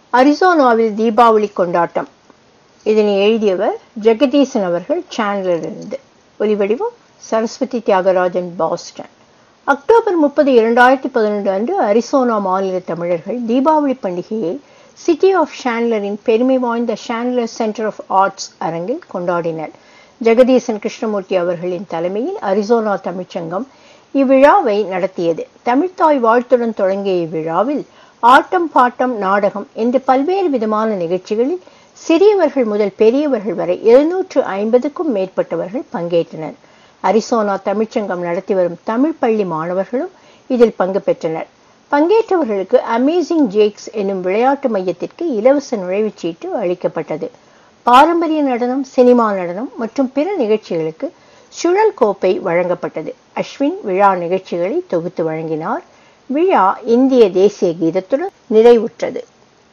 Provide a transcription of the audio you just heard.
அரிசோனாவில் தீபாவளி கொண்டாட்டம் இதனை எழுதியவர் ஜெகதீசன் அவர்கள் சேனலிலிருந்து ஒலிவடிவம் சரஸ்வதி தியாகராஜன் பாஸ்டன் அக்டோபர் முப்பது இரண்டாயிரத்தி பதினொன்று அன்று அரிசோனா மாநில தமிழர்கள் தீபாவளி பண்டிகையை சிட்டி ஆஃப் ஷான்லரின் பெருமை வாய்ந்த ஷான்லர் சென்டர் ஆஃப் ஆர்ட்ஸ் அரங்கில் கொண்டாடினர் ஜெகதீசன் கிருஷ்ணமூர்த்தி அவர்களின் தலைமையில் அரிசோனா தமிழ்ச்சங்கம் இவ்விழாவை நடத்தியது தமிழ்த்தாய் வாழ்த்துடன் தொடங்கிய இவ்விழாவில் ஆட்டம் பாட்டம் நாடகம் என்று பல்வேறு விதமான நிகழ்ச்சிகளில் சிறியவர்கள் முதல் பெரியவர்கள் வரை எழுநூற்று ஐம்பதுக்கும் மேற்பட்டவர்கள் பங்கேற்றனர் அரிசோனா தமிழ்ச்சங்கம் நடத்தி வரும் தமிழ் பள்ளி மாணவர்களும் இதில் பங்கு பெற்றனர் பங்கேற்றவர்களுக்கு அமேசிங் ஜேக்ஸ் என்னும் விளையாட்டு மையத்திற்கு இலவச நுழைவுச்சீட்டு அளிக்கப்பட்டது பாரம்பரிய நடனம் சினிமா நடனம் மற்றும் பிற நிகழ்ச்சிகளுக்கு சுழல் கோப்பை வழங்கப்பட்டது அஸ்வின் விழா நிகழ்ச்சிகளை தொகுத்து வழங்கினார் விழா இந்திய தேசிய கீதத்துடன் நிறைவுற்றது